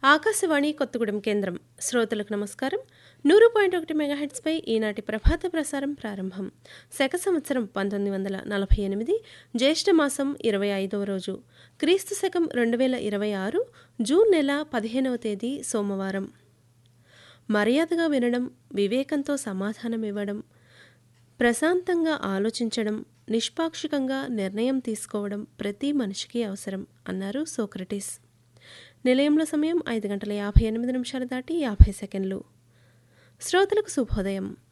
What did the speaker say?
ఆకాశవాణి కొత్తగూడెం కేంద్రం శ్రోతలకు నమస్కారం నూరు పాయింట్ ఒకటి మెగాహెట్స్పై ఈనాటి ప్రభాత ప్రసారం ప్రారంభం శక సంవత్సరం పంతొమ్మిది వందల నలభై ఎనిమిది జ్యేష్ఠ మాసం ఇరవై ఐదవ రోజు క్రీస్తు శకం రెండు వేల ఇరవై ఆరు జూన్ నెల పదిహేనవ తేదీ సోమవారం మర్యాదగా వినడం వివేకంతో సమాధానం ఇవ్వడం ప్రశాంతంగా ఆలోచించడం నిష్పాక్షికంగా నిర్ణయం తీసుకోవడం ప్రతి మనిషికి అవసరం అన్నారు సోక్రటీస్ నిలయంలో సమయం ఐదు గంటల యాభై ఎనిమిది నిమిషాలు దాటి యాభై సెకండ్లు శ్రోతలకు శుభోదయం